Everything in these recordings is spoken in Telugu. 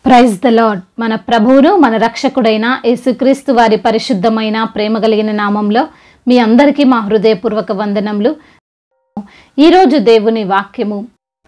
ప్రైజ్ ద లాడ్ మన ప్రభువును మన రక్షకుడైన యేసుక్రీస్తు వారి పరిశుద్ధమైన ప్రేమ కలిగిన నామంలో మీ అందరికీ మా హృదయపూర్వక వందనములు ఈరోజు దేవుని వాక్యము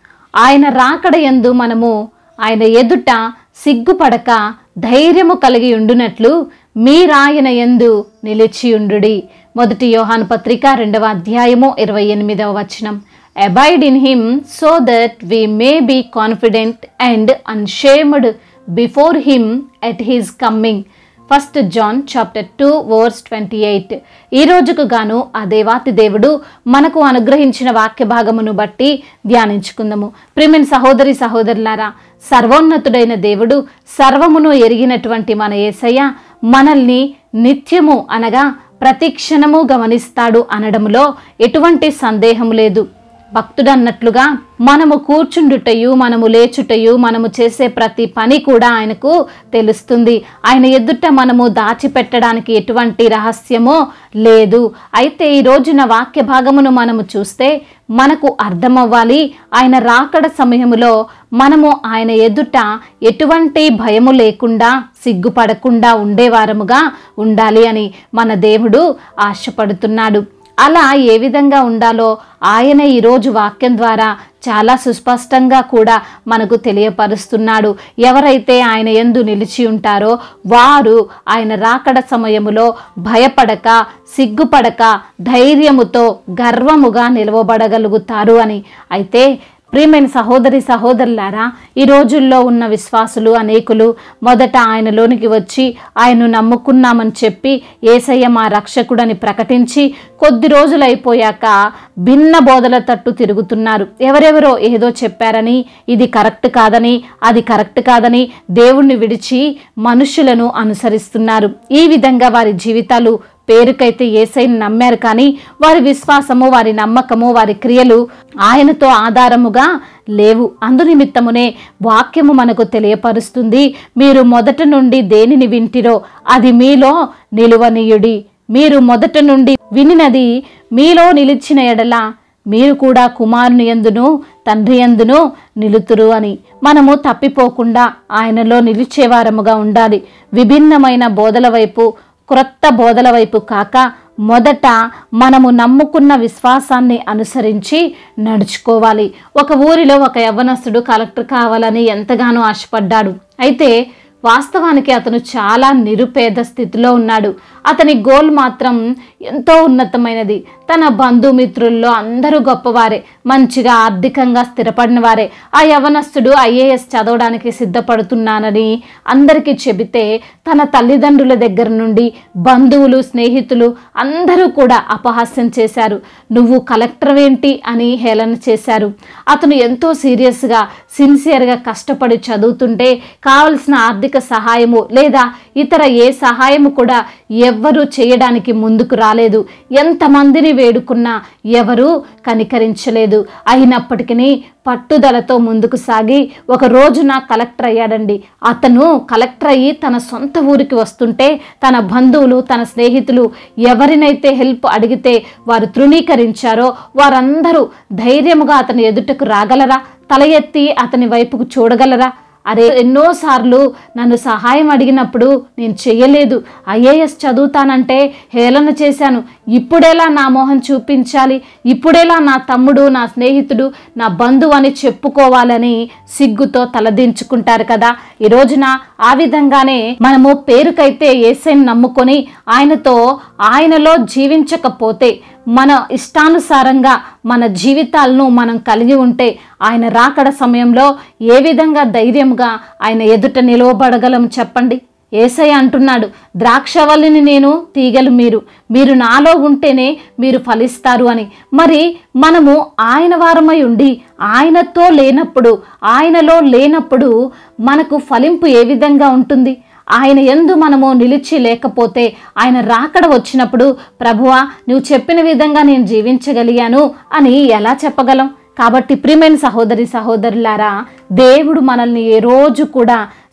ఆయన రాకడ యందు మనము ఆయన ఎదుట సిగ్గుపడక ధైర్యము కలిగి ఉండునట్లు మీరాయన యందు నిలిచియుండుడి మొదటి యోహాను పత్రిక రెండవ అధ్యాయము ఇరవై ఎనిమిదవ వచనం abide in him so that we may be confident and unshamed before him at his coming first John chapter two verse twenty eight ఈ రోజుకు గాను ఆ దేవాతి దేవుడు మనకు అనుగ్రహించిన వాక్య భాగమును బట్టి ధ్యానించుకుందాము ప్రేమిన్ సహోదరి సహోదరులారా సర్వోన్నతుడైన దేవుడు సర్వమును ఎరిగినటువంటి మన యేసయ్య మనల్ని నిత్యము అనగా ప్రతి క్షణము గమనిస్తాడు అనడంలో ఎటువంటి సందేహం లేదు భక్తుడు అన్నట్లుగా మనము కూర్చుండుటయు మనము లేచుటయు మనము చేసే ప్రతి పని కూడా ఆయనకు తెలుస్తుంది ఆయన ఎదుట మనము దాచిపెట్టడానికి ఎటువంటి రహస్యమో లేదు అయితే ఈ రోజున వాక్య భాగమును మనము చూస్తే మనకు అర్థమవ్వాలి ఆయన రాకడ సమయములో మనము ఆయన ఎదుట ఎటువంటి భయము లేకుండా సిగ్గుపడకుండా ఉండేవారముగా ఉండాలి అని మన దేవుడు ఆశపడుతున్నాడు అలా ఏ విధంగా ఉండాలో ఆయన ఈరోజు వాక్యం ద్వారా చాలా సుస్పష్టంగా కూడా మనకు తెలియపరుస్తున్నాడు ఎవరైతే ఆయన ఎందు నిలిచి ఉంటారో వారు ఆయన రాకడ సమయములో భయపడక సిగ్గుపడక ధైర్యముతో గర్వముగా నిలవబడగలుగుతారు అని అయితే ప్రియమైన సహోదరి సహోదరులారా ఈ రోజుల్లో ఉన్న విశ్వాసులు అనేకులు మొదట ఆయనలోనికి వచ్చి ఆయన్ను నమ్ముకున్నామని చెప్పి ఏసయ్య మా రక్షకుడని ప్రకటించి కొద్ది రోజులు అయిపోయాక భిన్న బోధల తట్టు తిరుగుతున్నారు ఎవరెవరో ఏదో చెప్పారని ఇది కరెక్ట్ కాదని అది కరెక్ట్ కాదని దేవుణ్ణి విడిచి మనుషులను అనుసరిస్తున్నారు ఈ విధంగా వారి జీవితాలు పేరుకైతే ఏసైని నమ్మారు కానీ వారి విశ్వాసము వారి నమ్మకము వారి క్రియలు ఆయనతో ఆధారముగా లేవు అందునిమిత్తమునే వాక్యము మనకు తెలియపరుస్తుంది మీరు మొదట నుండి దేనిని వింటిరో అది మీలో నిలువనీయుడి మీరు మొదట నుండి వినినది మీలో నిలిచిన ఎడల మీరు కూడా కుమారుని ఎందును తండ్రి ఎందును నిలుతురు అని మనము తప్పిపోకుండా ఆయనలో నిలిచేవారముగా ఉండాలి విభిన్నమైన బోధల వైపు క్రొత్త బోధల వైపు కాక మొదట మనము నమ్ముకున్న విశ్వాసాన్ని అనుసరించి నడుచుకోవాలి ఒక ఊరిలో ఒక యవ్వనస్తుడు కలెక్టర్ కావాలని ఎంతగానో ఆశపడ్డాడు అయితే వాస్తవానికి అతను చాలా నిరుపేద స్థితిలో ఉన్నాడు అతని గోల్ మాత్రం ఎంతో ఉన్నతమైనది తన బంధుమిత్రుల్లో అందరూ గొప్పవారే మంచిగా ఆర్థికంగా స్థిరపడిన వారే ఆ యవనస్తుడు ఐఏఎస్ చదవడానికి సిద్ధపడుతున్నానని అందరికీ చెబితే తన తల్లిదండ్రుల దగ్గర నుండి బంధువులు స్నేహితులు అందరూ కూడా అపహాస్యం చేశారు నువ్వు కలెక్టర్ ఏంటి అని హేళన చేశారు అతను ఎంతో సీరియస్గా సిన్సియర్గా కష్టపడి చదువుతుంటే కావలసిన ఆర్థిక సహాయము లేదా ఇతర ఏ సహాయము కూడా ఎవ్వరూ చేయడానికి ముందుకు రాలేదు ఎంతమందిని వేడుకున్నా ఎవరూ కనికరించలేదు అయినప్పటికీ పట్టుదలతో ముందుకు సాగి ఒక రోజున కలెక్టర్ అయ్యాడండి అతను కలెక్టర్ అయ్యి తన సొంత ఊరికి వస్తుంటే తన బంధువులు తన స్నేహితులు ఎవరినైతే హెల్ప్ అడిగితే వారు తృణీకరించారో వారందరూ ధైర్యముగా అతని ఎదుటకు రాగలరా తల ఎత్తి అతని వైపుకు చూడగలరా అరే ఎన్నోసార్లు నన్ను సహాయం అడిగినప్పుడు నేను చెయ్యలేదు ఐఏఎస్ చదువుతానంటే హేళన చేశాను ఇప్పుడెలా నా మోహం చూపించాలి ఇప్పుడెలా నా తమ్ముడు నా స్నేహితుడు నా బంధువు అని చెప్పుకోవాలని సిగ్గుతో తలదించుకుంటారు కదా ఈ రోజున ఆ విధంగానే మనము పేరుకైతే ఏసైని నమ్ముకొని ఆయనతో ఆయనలో జీవించకపోతే మన ఇష్టానుసారంగా మన జీవితాలను మనం కలిగి ఉంటే ఆయన రాకడ సమయంలో ఏ విధంగా ధైర్యంగా ఆయన ఎదుట నిలవబడగలం చెప్పండి ఏసయ్య అంటున్నాడు ద్రాక్షవల్లిని నేను తీగలు మీరు మీరు నాలో ఉంటేనే మీరు ఫలిస్తారు అని మరి మనము ఆయన వారమై ఉండి ఆయనతో లేనప్పుడు ఆయనలో లేనప్పుడు మనకు ఫలింపు ఏ విధంగా ఉంటుంది ఆయన ఎందు మనము నిలిచి లేకపోతే ఆయన రాకడ వచ్చినప్పుడు ప్రభువా నువ్వు చెప్పిన విధంగా నేను జీవించగలిగాను అని ఎలా చెప్పగలం కాబట్టి ప్రియమైన సహోదరి సహోదరులారా దేవుడు మనల్ని ఏ రోజు కూడా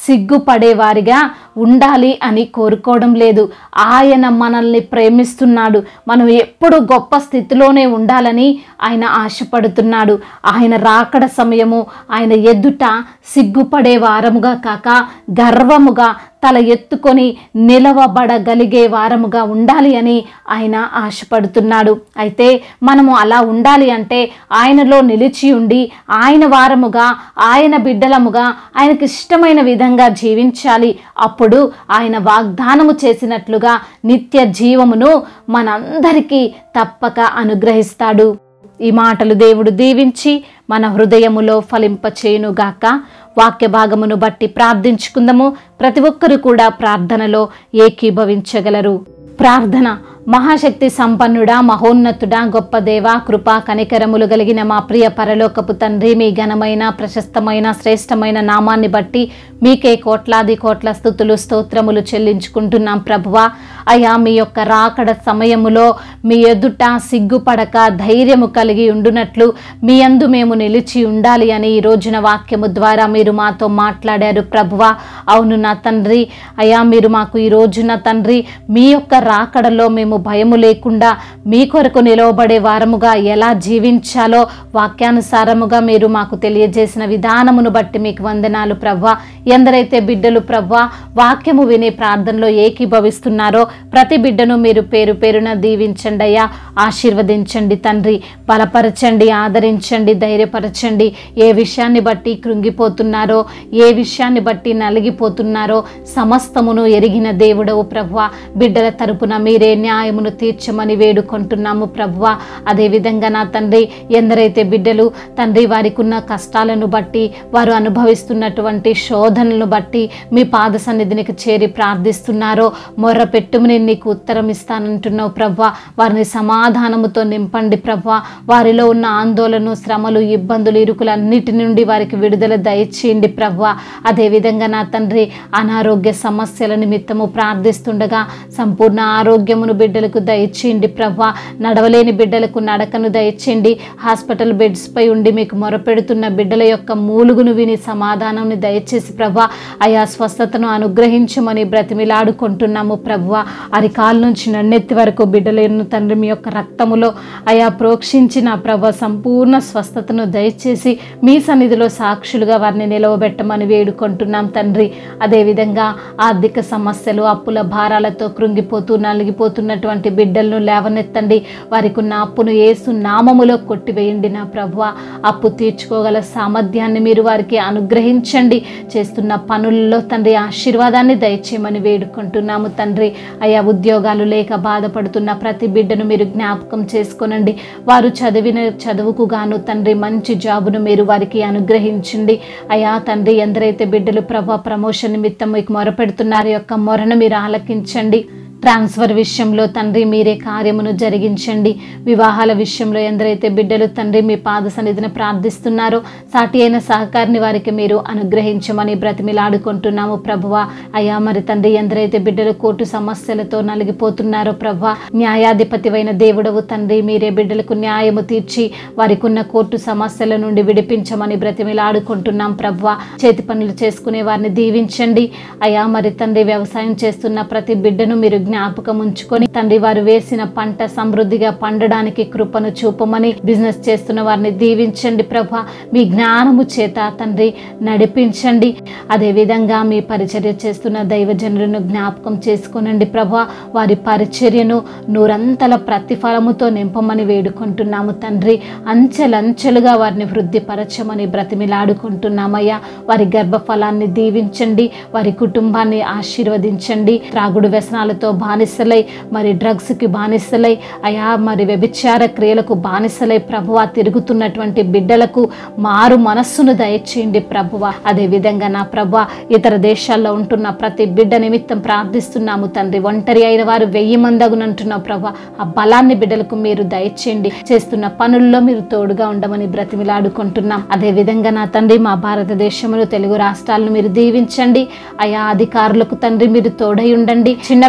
సిగ్గుపడేవారిగా ఉండాలి అని కోరుకోవడం లేదు ఆయన మనల్ని ప్రేమిస్తున్నాడు మనం ఎప్పుడు గొప్ప స్థితిలోనే ఉండాలని ఆయన ఆశపడుతున్నాడు ఆయన రాకడ సమయము ఆయన ఎదుట సిగ్గుపడే వారముగా కాక గర్వముగా తల ఎత్తుకొని నిలవబడగలిగే వారముగా ఉండాలి అని ఆయన ఆశపడుతున్నాడు అయితే మనము అలా ఉండాలి అంటే ఆయనలో నిలిచి ఉండి ఆయన వారముగా ఆయన బిడ్డలముగా ఆయనకి ఇష్టమైన విధంగా జీవించాలి అప్పుడు ఆయన వాగ్దానము చేసినట్లుగా నిత్య జీవమును మనందరికీ తప్పక అనుగ్రహిస్తాడు ఈ మాటలు దేవుడు దీవించి మన హృదయములో ఫలింపచేయునుగాక వాక్య భాగమును బట్టి ప్రార్థించుకుందాము ప్రతి ఒక్కరు కూడా ప్రార్థనలో ఏకీభవించగలరు ప్రార్థన మహాశక్తి సంపన్నుడా మహోన్నతుడా గొప్ప దేవ కృపా కనికరములు కలిగిన మా ప్రియ పరలోకపు తండ్రి మీ ఘనమైన ప్రశస్తమైన శ్రేష్టమైన నామాన్ని బట్టి మీకే కోట్లాది కోట్ల స్థుతులు స్తోత్రములు చెల్లించుకుంటున్నాం ప్రభువా అయా మీ యొక్క రాకడ సమయములో మీ ఎదుట సిగ్గుపడక ధైర్యము కలిగి ఉండునట్లు మీ అందు మేము నిలిచి ఉండాలి అని ఈ రోజున వాక్యము ద్వారా మీరు మాతో మాట్లాడారు ప్రభువా అవును నా తండ్రి అయా మీరు మాకు ఈ రోజున తండ్రి మీ యొక్క రాకడలో మేము భయము లేకుండా మీ కొరకు నిలవబడే వారముగా ఎలా జీవించాలో వాక్యానుసారముగా మీరు మాకు తెలియజేసిన విధానమును బట్టి మీకు వందనాలు ప్రవ్వా ఎందరైతే బిడ్డలు ప్రవ్వా వాక్యము వినే ప్రార్థనలో ఏకీభవిస్తున్నారో ప్రతి బిడ్డను మీరు పేరు పేరున దీవించండి అయ్యా ఆశీర్వదించండి తండ్రి బలపరచండి ఆదరించండి ధైర్యపరచండి ఏ విషయాన్ని బట్టి కృంగిపోతున్నారో ఏ విషయాన్ని బట్టి నలిగిపోతున్నారో సమస్తమును ఎరిగిన దేవుడవు ప్రవ్వా బిడ్డల తరపున మీరే న్యాయమును తీర్చమని వేడుకుంటున్నాము ప్రవ్వా అదేవిధంగా నా తండ్రి ఎందరైతే బిడ్డలు తండ్రి వారికి ఉన్న కష్టాలను బట్టి వారు అనుభవిస్తున్నటువంటి శోధనలను బట్టి మీ పాద సన్నిధినికి చేరి ప్రార్థిస్తున్నారో మొర్ర పెట్టుమని నీకు ఉత్తరం ఇస్తానంటున్నావు ప్రవ్వా వారిని సమాధానముతో నింపండి ప్రవ్వా వారిలో ఉన్న ఆందోళన శ్రమలు ఇబ్బందులు ఇరుకులు అన్నిటి నుండి వారికి విడుదల దయచేయండి ప్రవ్వా అదేవిధంగా నా తండ్రి అనారోగ్య సమస్యల నిమిత్తము ప్రార్థిస్తుండగా సంపూర్ణ ఆరోగ్యమును బిడ్డలకు దయచేయండి ప్రవ్వా నడవలేని బిడ్డలకు నడకను దయచేయండి హాస్పిటల్ బెడ్స్ పై ఉండి మీకు మొరపెడుతున్న బిడ్డల యొక్క మూలుగును విని సమాధానాన్ని దయచేసి ప్రభా అయా స్వస్థతను అనుగ్రహించమని బ్రతిమిలాడుకుంటున్నాము ప్రభా అరికాల నుంచి నన్నెత్తి వరకు బిడ్డలను తండ్రి మీ యొక్క రక్తములో అయా ప్రోక్షించిన ప్రభ సంపూర్ణ స్వస్థతను దయచేసి మీ సన్నిధిలో సాక్షులుగా వారిని నిలవబెట్టమని వేడుకుంటున్నాం తండ్రి అదేవిధంగా ఆర్థిక సమస్యలు అప్పుల భారాలతో కృంగిపోతూ నలిగిపోతున్నటువంటి బిడ్డలను లేవనెత్తండి వారికి ఉన్న అప్పును ఏసు నామములో కొట్టివేయండి నా ప్రభు అప్పు తీర్చుకోగల సామర్థ్యాన్ని మీరు వారికి అనుగ్రహించండి చేస్తున్న పనుల్లో తండ్రి ఆశీర్వాదాన్ని దయచేయమని వేడుకుంటున్నాము తండ్రి అయా ఉద్యోగాలు లేక బాధపడుతున్న ప్రతి బిడ్డను మీరు జ్ఞాపకం చేసుకోనండి వారు చదివిన చదువుకు గాను తండ్రి మంచి జాబును మీరు వారికి అనుగ్రహించండి అయా తండ్రి ఎందరైతే బిడ్డలు ప్రభా ప్రమోషన్ నిమిత్తం మీకు మొరపెడుతున్నారు యొక్క మొరను మీరు ఆలకించండి ట్రాన్స్ఫర్ విషయంలో తండ్రి మీరే కార్యమును జరిగించండి వివాహాల విషయంలో ఎందరైతే బిడ్డలు తండ్రి మీ పాద సన్నిధిని ప్రార్థిస్తున్నారో సాటి అయిన సహకారిని వారికి మీరు అనుగ్రహించమని బ్రతిమిలాడుకుంటున్నాము ప్రభువ అయ్యా మరి తండ్రి ఎందరైతే బిడ్డలు కోర్టు సమస్యలతో నలిగిపోతున్నారో ప్రభువ న్యాయాధిపతివైన దేవుడవు తండ్రి మీరే బిడ్డలకు న్యాయము తీర్చి వారికి ఉన్న కోర్టు సమస్యల నుండి విడిపించమని బ్రతిమిలాడుకుంటున్నాం ప్రభువ చేతి పనులు చేసుకునే వారిని దీవించండి అయ్యా మరి తండ్రి వ్యవసాయం చేస్తున్న ప్రతి బిడ్డను మీరు జ్ఞాపకం ఉంచుకొని తండ్రి వారు వేసిన పంట సమృద్ధిగా పండడానికి కృపను చూపమని బిజినెస్ చేస్తున్న వారిని దీవించండి ప్రభా మీ జ్ఞానము చేత తండ్రి నడిపించండి అదేవిధంగా మీ పరిచర్య చేస్తున్న దైవజనులను జ్ఞాపకం చేసుకోనండి ప్రభా వారి పరిచర్యను నూరంతల ప్రతిఫలముతో నింపమని వేడుకుంటున్నాము తండ్రి అంచెలంచెలుగా వారిని వృద్ధిపరచమని బ్రతిమిలాడుకుంటున్నామయ్యా వారి గర్భఫలాన్ని దీవించండి వారి కుటుంబాన్ని ఆశీర్వదించండి త్రాగుడు వ్యసనాలతో బానిసలై మరి డ్రగ్స్కి బానిసలై అయా మరి వ్యభిచార క్రియలకు బానిసలై ప్రభువ తిరుగుతున్నటువంటి బిడ్డలకు మారు మనస్సును దయచేయండి ప్రభువ అదే విధంగా నా ప్రభు ఇతర దేశాల్లో ఉంటున్న ప్రతి బిడ్డ నిమిత్తం ప్రార్థిస్తున్నాము తండ్రి ఒంటరి అయిన వారు వెయ్యి మంది అగునంటున్నావు ప్రభు ఆ బలాన్ని బిడ్డలకు మీరు దయచేయండి చేస్తున్న పనుల్లో మీరు తోడుగా ఉండమని బ్రతిమిలాడుకుంటున్నాం అదే విధంగా నా తండ్రి మా భారతదేశంలో తెలుగు రాష్ట్రాలను మీరు దీవించండి ఆయా అధికారులకు తండ్రి మీరు తోడై ఉండండి చిన్న బిడ్డలను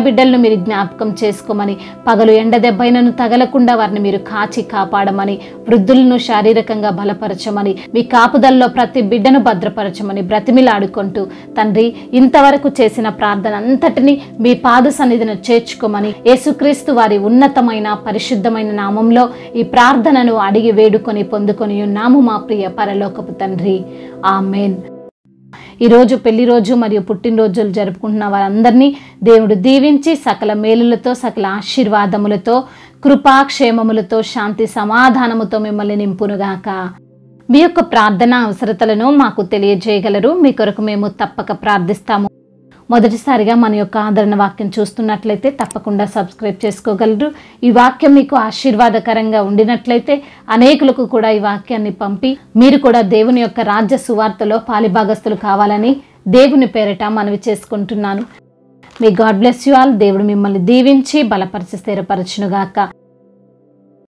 మీరు జ్ఞాపకం చేసుకోమని పగలు ఎండ దెబ్బైనను తగలకుండా వారిని మీరు కాచి కాపాడమని వృద్ధులను శారీరకంగా బలపరచమని మీ కాపుదల్లో ప్రతి బిడ్డను భద్రపరచమని బ్రతిమిలాడుకుంటూ తండ్రి ఇంతవరకు చేసిన ప్రార్థన అంతటిని మీ పాద సన్నిధిని చేర్చుకోమని యేసుక్రీస్తు వారి ఉన్నతమైన పరిశుద్ధమైన నామంలో ఈ ప్రార్థనను అడిగి వేడుకొని పొందుకొని ఉన్నాము మా ప్రియ పరలోకపు తండ్రి ఆమెన్ ఈరోజు పెళ్లి రోజు మరియు పుట్టినరోజులు జరుపుకుంటున్న వారందరినీ దేవుడు దీవించి సకల మేలులతో సకల ఆశీర్వాదములతో కృపాక్షేమములతో శాంతి సమాధానముతో మిమ్మల్ని నింపునుగాక మీ యొక్క ప్రార్థన అవసరతలను మాకు తెలియజేయగలరు మీ కొరకు మేము తప్పక ప్రార్థిస్తాము మొదటిసారిగా మన యొక్క ఆదరణ వాక్యం చూస్తున్నట్లయితే తప్పకుండా సబ్స్క్రైబ్ చేసుకోగలరు ఈ వాక్యం మీకు ఆశీర్వాదకరంగా ఉండినట్లయితే అనేకులకు కూడా ఈ వాక్యాన్ని పంపి మీరు కూడా దేవుని యొక్క రాజ్య సువార్తలో పాలిభాగస్తులు కావాలని దేవుని పేరిట మనవి చేసుకుంటున్నాను మీ గాడ్ బ్లెస్ యు ఆల్ దేవుడు మిమ్మల్ని దీవించి బలపరిచి స్థిరపరచునుగాక